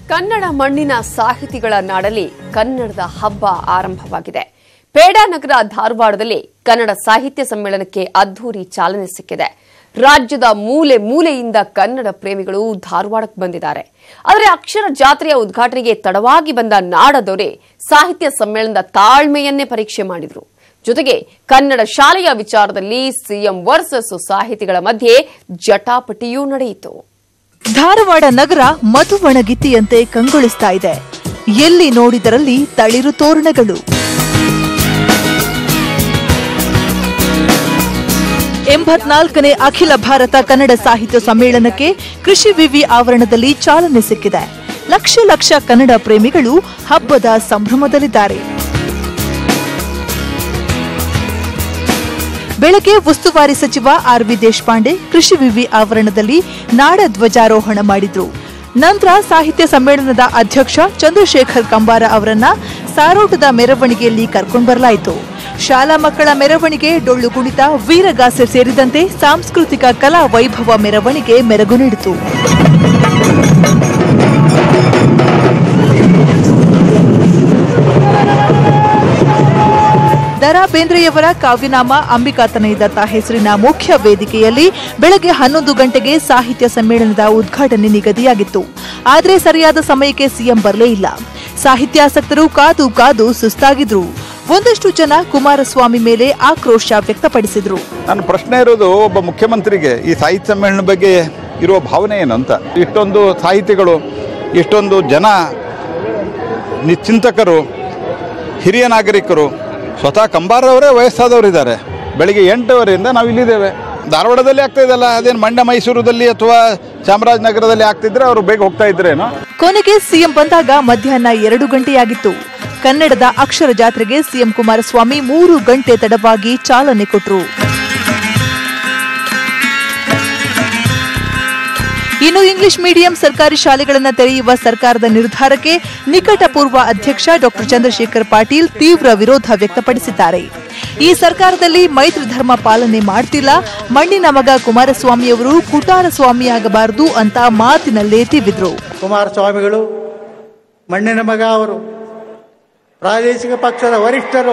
ಕನ್ನಡ ಮಣ್ಣಿನ ಸಾಹಿತಿಗಳ ನಾಡಲ್ಲಿ ಕನ್ನಡದ ಹಬ್ಬ ಆರಂಭವಾಗಿದೆ ಪೇಡಾನಗರ ಧಾರವಾಡದಲ್ಲಿ ಕನ್ನಡ ಸಾಹಿತ್ಯ ಸಮ್ಮೇಳನಕ್ಕೆ ಅದ್ದೂರಿ ಚಾಲನೆ ಸಿಕ್ಕಿದೆ ರಾಜ್ಯದ ಮೂಲೆ ಮೂಲೆಯಿಂದ ಕನ್ನಡ ಪ್ರೇಮಿಗಳು ಧಾರವಾಡಕ್ಕೆ ಬಂದಿದ್ದಾರೆ ಆದರೆ ಅಕ್ಷರ ಜಾತ್ರೆಯ ಉದ್ಘಾಟನೆಗೆ ತಡವಾಗಿ ಬಂದ ನಾಡದೊರೆ ಸಾಹಿತ್ಯ ಸಮ್ಮೇಳನದ ತಾಳ್ಮೆಯನ್ನೇ ಪರೀಕ್ಷೆ ಮಾಡಿದ್ರು ಜೊತೆಗೆ ಕನ್ನಡ ಶಾಲೆಯ ವಿಚಾರದಲ್ಲಿ ಸಿಎಂ ವರ್ಸಸ್ ಸಾಹಿತಿಗಳ ಮಧ್ಯೆ ಜಟಾಪಟಿಯೂ ನಡೆಯಿತು ಧಾರವಾಡ ನಗರ ಮಧುವಣಗಿತ್ತಿಯಂತೆ ಕಂಗೊಳಿಸ್ತಾ ಇದೆ ಎಲ್ಲಿ ನೋಡಿದರಲ್ಲಿ ತಳಿರು ತೋರಣಗಳು ಎಂಬತ್ನಾಲ್ಕನೇ ಅಖಿಲ ಭಾರತ ಕನ್ನಡ ಸಾಹಿತ್ಯ ಸಮ್ಮೇಳನಕ್ಕೆ ಕೃಷಿ ವಿವಿ ಆವರಣದಲ್ಲಿ ಚಾಲನೆ ಸಿಕ್ಕಿದೆ ಲಕ್ಷ ಲಕ್ಷ ಕನ್ನಡ ಪ್ರೇಮಿಗಳು ಹಬ್ಬದ ಸಂಭ್ರಮದಲ್ಲಿದ್ದಾರೆ ಬೆಳಗ್ಗೆ ಉಸ್ತುವಾರಿ ಸಚಿವ ಆರ್ ವಿ ದೇಶಪಾಂಡೆ ಕೃಷಿ ವಿವಿ ಆವರಣದಲ್ಲಿ ನಾಡ ಧ್ವಜಾರೋಹಣ ಮಾಡಿದ್ರು ನಂತರ ಸಾಹಿತ್ಯ ಸಮ್ಮೇಳನದ ಅಧ್ಯಕ್ಷ ಚಂದ್ರಶೇಖರ್ ಕಂಬಾರ ಅವರನ್ನ ಸಾರೋಟದ ಮೆರವಣಿಗೆಯಲ್ಲಿ ಕರ್ಕೊಂಡ್ಬರಲಾಯಿತು ಶಾಲಾ ಮಕ್ಕಳ ಮೆರವಣಿಗೆ ಡೊಳ್ಳು ಕುಣಿತ ವೀರಗಾಸೆ ಸೇರಿದಂತೆ ಸಾಂಸ್ಕೃತಿಕ ಕಲಾ ವೈಭವ ಮೆರವಣಿಗೆ ಮೆರಗು ನೀಡಿತು ದರಾ ಬೇಂದ್ರೆಯವರ ಕಾವ್ಯನಾಮ ಅಂಬಿಕಾತನಯ ದತ್ತ ಹೆಸರಿನ ಮುಖ್ಯ ವೇದಿಕೆಯಲ್ಲಿ ಬೆಳಗ್ಗೆ ಹನ್ನೊಂದು ಗಂಟೆಗೆ ಸಾಹಿತ್ಯ ಸಮ್ಮೇಳನದ ಉದ್ಘಾಟನೆ ನಿಗದಿಯಾಗಿತ್ತು ಆದರೆ ಸರಿಯಾದ ಸಮಯಕ್ಕೆ ಸಿಎಂ ಬರಲೇ ಇಲ್ಲ ಸಾಹಿತ್ಯಾಸಕ್ತರು ಕಾದು ಕಾದು ಸುಸ್ತಾಗಿದ್ರು ಒಂದಷ್ಟು ಜನ ಕುಮಾರಸ್ವಾಮಿ ಮೇಲೆ ಆಕ್ರೋಶ ವ್ಯಕ್ತಪಡಿಸಿದ್ರು ನನ್ನ ಪ್ರಶ್ನೆ ಇರೋದು ಒಬ್ಬ ಮುಖ್ಯಮಂತ್ರಿಗೆ ಈ ಸಾಹಿತ್ಯ ಸಮ್ಮೇಳನ ಬಗ್ಗೆ ಇರುವ ಭಾವನೆ ಏನು ಅಂತ ಇಷ್ಟೊಂದು ಸಾಹಿತಿಗಳು ಇಷ್ಟೊಂದು ಜನ ನಿ- ಚಿಂತಕರು ಹಿರಿಯ ನಾಗರಿಕರು ಸ್ವತಃ ಕಂಬಾರವರೇ ವಯಸ್ಸಾದವರಿದ್ದಾರೆ ಬೆಳಿಗ್ಗೆ ಎಂಟುವರೆಯಿಂದ ನಾವು ಇಲ್ಲಿದ್ದೇವೆ ಧಾರವಾಡದಲ್ಲಿ ಆಗ್ತಾ ಇದೆಲ್ಲ ಅದೇನು ಮಂಡ್ಯ ಮೈಸೂರದಲ್ಲಿ ಅಥವಾ ಚಾಮರಾಜನಗರದಲ್ಲಿ ಆಗ್ತಿದ್ರೆ ಅವರು ಬೇಗ ಹೋಗ್ತಾ ಇದ್ರೇನೋ ಕೊನೆಗೆ ಸಿಎಂ ಬಂದಾಗ ಮಧ್ಯಾಹ್ನ ಎರಡು ಗಂಟೆಯಾಗಿತ್ತು ಕನ್ನಡದ ಅಕ್ಷರ ಜಾತ್ರೆಗೆ ಸಿಎಂ ಕುಮಾರಸ್ವಾಮಿ ಮೂರು ಗಂಟೆ ತಡವಾಗಿ ಚಾಲನೆ ಕೊಟ್ರು ಇನ್ನು ಇಂಗ್ಲಿಷ್ ಮೀಡಿಯಂ ಸರ್ಕಾರಿ ಶಾಲೆಗಳನ್ನು ತೆರೆಯುವ ಸರ್ಕಾರದ ನಿರ್ಧಾರಕ್ಕೆ ನಿಕಟಪೂರ್ವ ಅಧ್ಯಕ್ಷ ಡಾಕ್ಟರ್ ಚಂದ್ರಶೇಖರ್ ಪಾಟೀಲ್ ತೀವ್ರ ವಿರೋಧ ವ್ಯಕ್ತಪಡಿಸಿದ್ದಾರೆ ಈ ಸರ್ಕಾರದಲ್ಲಿ ಮೈತ್ರಿ ಧರ್ಮ ಪಾಲನೆ ಮಾಡ್ತಿಲ್ಲ ಮಣ್ಣಿನ ಮಗ ಕುಮಾರಸ್ವಾಮಿಯವರು ಕುಟಾರ ಸ್ವಾಮಿಯಾಗಬಾರದು ಅಂತ ಮಾತಿನಲ್ಲೇ ತಿವಿದ್ರು ಕುಮಾರಸ್ವಾಮಿಗಳು ಮಣ್ಣಿನ ಮಗ ಅವರು ಪ್ರಾದೇಶಿಕ ಪಕ್ಷದ ವರಿಷ್ಠರು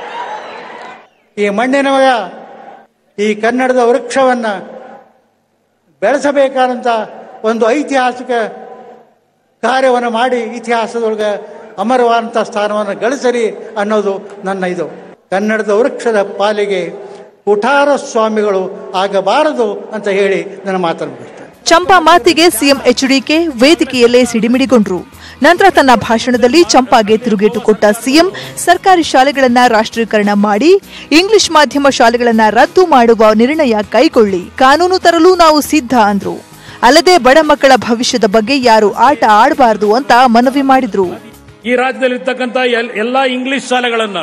ಈ ಮಣ್ಣಿನ ಮಗ ಈ ಕನ್ನಡದ ವೃಕ್ಷವನ್ನು ಬೆಳೆಸಬೇಕಾದಂಥ ಒಂದು ಐತಿಹಾಸಿಕ ಕಾರ್ಯವನ್ನು ಮಾಡಿ ಇತಿಹಾಸದೊಳಗೆ ಅಮರವಾದಂಥ ಸ್ಥಾನವನ್ನು ಗಳಿಸಲಿ ಅನ್ನೋದು ನನ್ನ ಇದು ಕನ್ನಡದ ವೃಕ್ಷದ ಪಾಲಿಗೆ ಕುಠಾರ ಸ್ವಾಮಿಗಳು ಆಗಬಾರದು ಅಂತ ಹೇಳಿ ನನ್ನ ಮಾತನ್ನು ಮುಗಿಸ್ತೇನೆ ಚಂಪಾ ಮಾತಿಗೆ ಸಿಎಂ ಎಚ್ಡಿಕೆ ವೇದಿಕೆಯಲ್ಲೇ ಸಿಡಿಮಿಡಿಗೊಂಡ್ರು ನಂತರ ತನ್ನ ಭಾಷಣದಲ್ಲಿ ಚಂಪಾಗೆ ತಿರುಗೇಟು ಕೊಟ್ಟ ಸಿಎಂ ಸರ್ಕಾರಿ ಶಾಲೆಗಳನ್ನ ರಾಷ್ಟ್ರೀಕರಣ ಮಾಡಿ ಇಂಗ್ಲಿಷ್ ಮಾಧ್ಯಮ ಶಾಲೆಗಳನ್ನ ರದ್ದು ಮಾಡುವ ನಿರ್ಣಯ ಕೈಗೊಳ್ಳಿ ಕಾನೂನು ತರಲು ನಾವು ಸಿದ್ಧ ಅಂದ್ರು ಅಲ್ಲದೆ ಬಡ ಮಕ್ಕಳ ಭವಿಷ್ಯದ ಬಗ್ಗೆ ಯಾರು ಆಟ ಆಡಬಾರದು ಅಂತ ಮನವಿ ಮಾಡಿದ್ರು ಈ ರಾಜ್ಯದಲ್ಲಿರ್ತಕ್ಕಂಥ ಎಲ್- ಎಲ್ಲಾ ಇಂಗ್ಲಿಷ್ ಶಾಲೆಗಳನ್ನ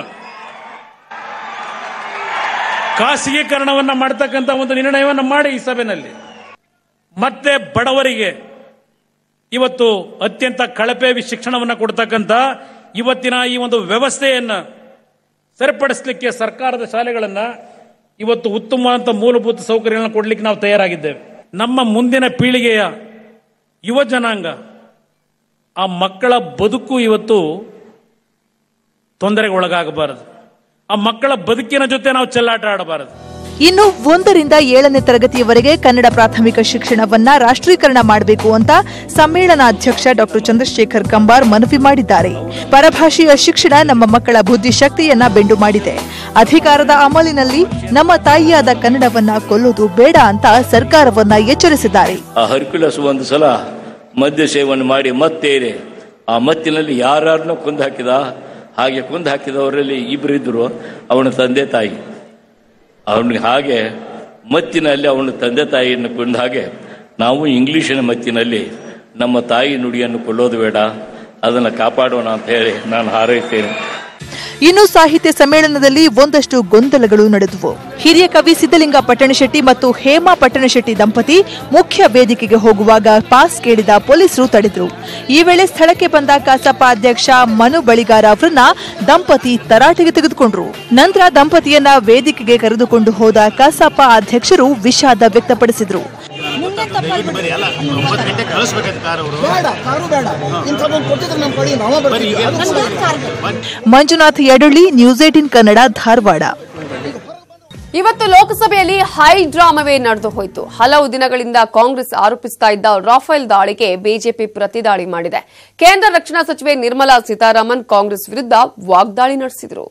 ಖಾಸಗೀಕರಣವನ್ನ ಮಾಡತಕ್ಕಂಥ ಒಂದು ನಿರ್ಣಯವನ್ನ ಮಾಡಿ ಈ ಸಭೆಯಲ್ಲಿ ಮತ್ತೆ ಬಡವರಿಗೆ ಇವತ್ತು ಅತ್ಯಂತ ಕಳಪೆ ವಿ- ಶಿಕ್ಷಣವನ್ನ ಕೊಡ್ತಕ್ಕಂಥ ಇವತ್ತಿನ ಈ ಒಂದು ವ್ಯವಸ್ಥೆಯನ್ನ ಸರಿಪಡಿಸಲಿಕ್ಕೆ ಸರ್ಕಾರದ ಶಾಲೆಗಳನ್ನ ಇವತ್ತು ಉತ್ತಮವಾದಂಥ ಮೂಲಭೂತ ಸೌಕರ್ಯಗಳನ್ನ ಕೊಡ್ಲಿಕ್ಕೆ ನಾವು ತಯಾರಾಗಿದ್ದೇವೆ ನಮ್ಮ ಮುಂದಿನ ಪೀಳಿಗೆಯ ಯುವ ಜನಾಂಗ ಆ ಮಕ್ಕಳ ಬದುಕು ಇವತ್ತು ತೊಂದರೆಗೆ ಒಳಗಾಗಬಾರದು ಆ ಮಕ್ಕಳ ಬದುಕಿನ ಜೊತೆ ನಾವು ಚೆಲ್ಲಾಟ ಆಡಬಾರದು ಇನ್ನು ಒಂದರಿಂದ ಏಳನೇ ತರಗತಿಯವರೆಗೆ ಕನ್ನಡ ಪ್ರಾಥಮಿಕ ಶಿಕ್ಷಣವನ್ನ ರಾಷ್ಟ್ರೀಕರಣ ಮಾಡಬೇಕು ಅಂತ ಸಮ್ಮೇಳನಾಧ್ಯಕ್ಷ ಡಾಕ್ಟರ್ ಚಂದ್ರಶೇಖರ್ ಕಂಬಾರ್ ಮನವಿ ಮಾಡಿದ್ದಾರೆ ಪರಭಾಷೆಯ ಶಿಕ್ಷಣ ನಮ್ಮ ಮಕ್ಕಳ ಬುದ್ಧಿಶಕ್ತಿಯನ್ನ ಬೆಂಡು ಮಾಡಿದೆ ಅಧಿಕಾರದ ಅಮಲಿನಲ್ಲಿ ನಮ್ಮ ತಾಯಿಯಾದ ಕನ್ನಡವನ್ನ ಕೊಲ್ಲೋದು ಬೇಡ ಅಂತ ಸರ್ಕಾರವನ್ನ ಎಚ್ಚರಿಸಿದ್ದಾರೆ ಆ ಹರ್ಕ್ಯುಲಸ್ ಒಂದು ಸಲ ಮದ್ಯ ಸೇವನೆ ಮಾಡಿ ಮತ್ತೇರಿ ಆ ಮತ್ತಿನಲ್ಲಿ ಯಾರನ್ನು ಕೊಂದು ಹಾಕಿದ ಹಾಗೆ ಕೊಂದು ಹಾಕಿದವರಲ್ಲಿ ಇಬ್ಬರಿದ್ದರು ಅವನ ತಂದೆ ತಾಯಿ ಅವನಿಗೆ ಹಾಗೆ ಮತ್ತಿನಲ್ಲಿ ಅವನ ತಂದೆ ತಾಯಿಯನ್ನು ಕೊಂದ ಹಾಗೆ ನಾವು ಇಂಗ್ಲಿಷಿನ ಮತ್ತಿನಲ್ಲಿ ನಮ್ಮ ತಾಯಿ ನುಡಿಯನ್ನು ಕೊಲ್ಲೋದು ಬೇಡ ಅದನ್ನು ಕಾಪಾಡೋಣ ಅಂತ ಹೇಳಿ ನಾನು ಹಾರೈಸ್ತೇನೆ ಇನ್ನು ಸಾಹಿತ್ಯ ಸಮ್ಮೇಳನದಲ್ಲಿ ಒಂದಷ್ಟು ಗೊಂದಲಗಳು ನಡೆದವು ಹಿರಿಯ ಕವಿ ಸಿದ್ದಲಿಂಗ ಪಟ್ಟಣಶೆಟ್ಟಿ ಮತ್ತು ಹೇಮಾ ಪಟ್ಟಣಶೆಟ್ಟಿ ದಂಪತಿ ಮುಖ್ಯ ವೇದಿಕೆಗೆ ಹೋಗುವಾಗ ಪಾಸ್ ಕೇಳಿದ ಪೊಲೀಸರು ತಡೆದ್ರು ಈ ವೇಳೆ ಸ್ಥಳಕ್ಕೆ ಬಂದ ಕಸಾಪ ಅಧ್ಯಕ್ಷ ಮನು ಬಳಿಗಾರ ಅವರನ್ನ ದಂಪತಿ ತರಾಟೆಗೆ ತೆಗೆದುಕೊಂಡ್ರು ನಂತರ ದಂಪತಿಯನ್ನ ವೇದಿಕೆಗೆ ಕರೆದುಕೊಂಡು ಹೋದ ಕಸಾಪ ಅಧ್ಯಕ್ಷರು ವಿಷಾದ ವ್ಯಕ್ತಪಡಿಸಿದ್ರು ಮುಂದೆ ಬರೀ ಅಲ್ಲ ಒಂಬತ್ತು ಗಂಟೆ ಕಳಿಸ್ಬೇಕಾಯ್ತು ಕಾರ್ ಅವರು ಬೇಡ ಕಾರು ಬೇಡ ಇಂಥದ್ದೊಂದು ಕೊಟ್ಟಿದ್ರೆ ನಮ್ಮ ಕಡೆ ನಾವ ಬರ್ತೀವಿ ಅದು ಕೂಡ ಮಂಜುನಾಥ್ ಯಡಳ್ಳಿ ನ್ಯೂಸ್ ಏಟಿನ್ ಕನ್ನಡ ಧಾರವಾಡ ಇವತ್ತು ಲೋಕಸಭೆಯಲ್ಲಿ ಹೈ ಡ್ರಾಮವೇ ನಡೆದು ಹೋಯಿತು ಹಲವು ದಿನಗಳಿಂದ ಕಾಂಗ್ರೆಸ್ ಆರೋಪಿಸ್ತಾ ಇದ್ದ ರಾಫೇಲ್ ದಾಳಿಗೆ ಬಿಜೆಪಿ ಪ್ರತಿದಾಳಿ ಮಾಡಿದೆ ಕೇಂದ್ರ ರಕ್ಷಣಾ ಸಚಿವೆ ನಿರ್ಮಲಾ ಸೀತಾರಾಮನ್ ಕಾಂಗ್ರೆಸ್ ವಿರುದ್ಧ ವಾಗ್ದಾಳಿ ನಡೆಸಿದರು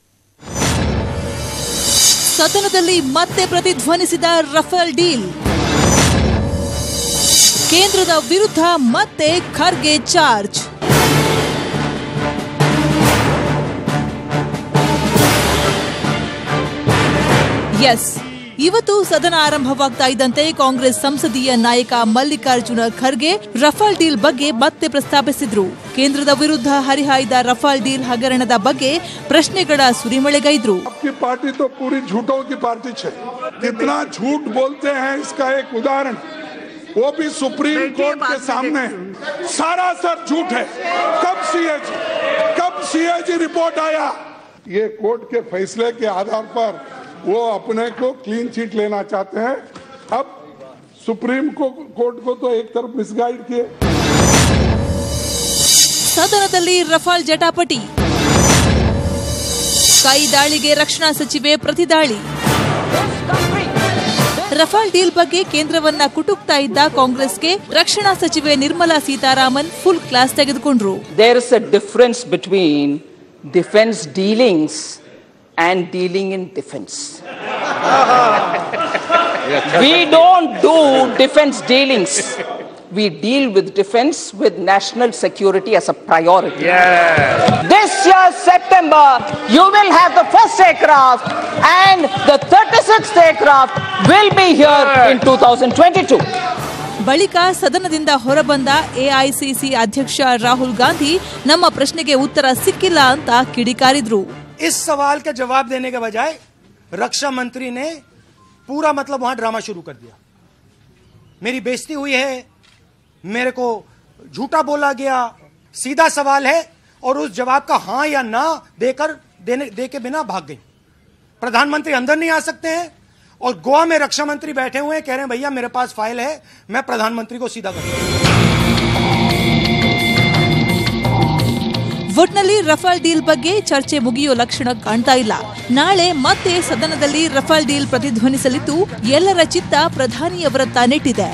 ಸದನದಲ್ಲಿ ಮತ್ತೆ ಪ್ರತಿಧ್ವನಿಸಿದ ರಫೇಲ್ ಡೀಲ್ ಕೇಂದ್ರದ ವಿರುದ್ಧ ಮತ್ತೆ ಖರ್ಗೆ ಚಾರ್ಜ್ ಎಸ್ ಇವತ್ತು ಸದನ ಆರಂಭವಾಗ್ತಾ ಇದ್ದಂತೆ ಕಾಂಗ್ರೆಸ್ ಸಂಸದೀಯ ನಾಯಕ ಮಲ್ಲಿಕಾರ್ಜುನ ಖರ್ಗೆ ರಫಾಲ್ ಡೀಲ್ ಬಗ್ಗೆ ಮತ್ತೆ ಪ್ರಸ್ತಾಪಿಸಿದ್ರು ಕೇಂದ್ರದ ವಿರುದ್ಧ ಹರಿಹಾಯ್ದ ರಫಾಲ್ ಡೀಲ್ ಹಗರಣದ ಬಗ್ಗೆ ಪ್ರಶ್ನೆಗಳ ಸುರಿಮಳೆಗೈದ್ರು आपकी पार्टी तो पूरी झूठों की पार्टी है कितना झूठ बोलते हैं इसका एक उदाहरण वो भी सुप्रीम कोर्ट के सामने सारा सर झूठ है कब सीएजी कब सीएजी रिपोर्ट आया ये कोर्ट के फैसले के आधार पर वो अपने को क्लीन चिट लेना चाहते हैं अब सुप्रीम को कोर्ट को तो एक तरफ मिसगाइड किए ಸದನದಲ್ಲಿ ರಫಾಲ್ ಜಟಾಪಟಿ ಕೈ ದಾಳಿಗೆ ರಕ್ಷಣಾ ಸಚಿವೆ ಪ್ರತಿದಾಳಿ ರಫಾಲ್ ಡೀಲ್ ಬಗ್ಗೆ ಕೇಂದ್ರವನ್ನ ಕುಟುಕ್ತಾ ಇದ್ದ ಕಾಂಗ್ರೆಸ್ಗೆ ರಕ್ಷಣಾ ಸಚಿವೆ ನಿರ್ಮಲಾ ಸೀತಾರಾಮನ್ ಫುಲ್ ಕ್ಲಾಸ್ ತೆಗೆದುಕೊಂಡ್ರು there is a difference between defense dealings and dealing in defense. we don't do defense dealings. We deal with defense with national security as a priority. This year, September, you will have the first aircraft and the 36th aircraft will be here in 2022. ಬಳಿಕ ಸದನದಿಂದ ಹೊರಬಂದ AICC ಅಧ್ಯಕ್ಷ ರಾಹುಲ್ ಗಾಂಧಿ ನಮ್ಮ ಪ್ರಶ್ನೆಗೆ ಉತ್ತರ ಸಿಕ್ಕಿಲ್ಲ ಅಂತ ಕಿಡಿಕಾರಿದ್ರು इस सवाल का जवाब देने के बजाय रक्षा मंत्री ने पूरा मतलब वहां ड्रामा शुरू कर दिया मेरी बेइज्जती हुई है मेरे को झूठा बोला गया सीधा सवाल है और उस जवाब का हां या ना देकर देने दे के बिना भाग गई प्रधानमंत्री अंदर नहीं आ सकते हैं और गोवा में रक्षा मंत्री बैठे हुए हैं कह रहे हैं भैया मेरे पास फाइल है मैं प्रधानमंत्री को सीधा कर ಒಟ್ನಲ್ಲಿ ರಫಾಲ್ ಡೀಲ್ ಬಗ್ಗೆ ಚರ್ಚೆ ಮುಗಿಯೋ ಲಕ್ಷಣ ಕಾಣ್ತಾ ಇಲ್ಲ ನಾಳೆ ಮತ್ತೆ ಸದನದಲ್ಲಿ ರಫಾಲ್ ಡೀಲ್ ಪ್ರತಿಧ್ವನಿಸಲಿದ್ದು ಎಲ್ಲರ ಚಿತ್ತ ಪ್ರಧಾನಿಯವರತ್ತ ನೆಟ್ಟಿದೆ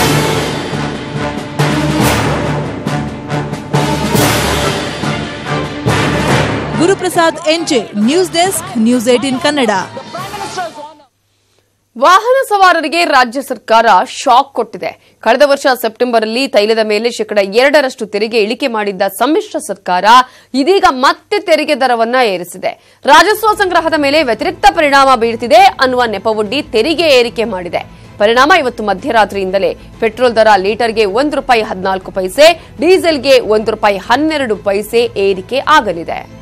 Guruprasad NJ news desk news eighteen Kannada ವಾಹನ ಸವಾರರಿಗೆ ರಾಜ್ಯ ಸರ್ಕಾರ ಶಾಕ್ ಕೊಟ್ಟಿದೆ ಕಳೆದ ವರ್ಷ ಸೆಪ್ಟೆಂಬರ್ ಅಲ್ಲಿ ತೈಲದ ಮೇಲೆ ಶೇಕಡ ಎರಡರಷ್ಟು ತೆರಿಗೆ ಇಳಿಕೆ ಮಾಡಿದ್ದ ಸಮ್ಮಿಶ್ರ ಸರ್ಕಾರ ಇದೀಗ ಮತ್ತೆ ತೆರಿಗೆ ದರವನ್ನ ಏರಿಸಿದೆ ರಾಜಸ್ವ ಸಂಗ್ರಹದ ಮೇಲೆ ವ್ಯತಿರಿಕ್ತ ಪರಿಣಾಮ ಬೀಳುತ್ತಿದೆ ಅನ್ನುವ ನೆಪವೊಡ್ಡಿ ತೆರಿಗೆ ಏರಿಕೆ ಮಾಡಿದೆ ಪರಿಣಾಮ ಇವತ್ತು ಮಧ್ಯರಾತ್ರಿಯಿಂದಲೇ ಪೆಟ್ರೋಲ್ ದರ ಲೀಟರ್ಗೆ ಒಂದು ರೂಪಾಯಿ ಹದಿನಾಲ್ಕು ಪೈಸೆ ಡೀಸೆಲ್ಗೆ ಒಂದು ರೂಪಾಯಿ ಹನ್ನೆರಡು ಪೈಸೆ ಏರಿಕೆ ಆಗಲಿದೆ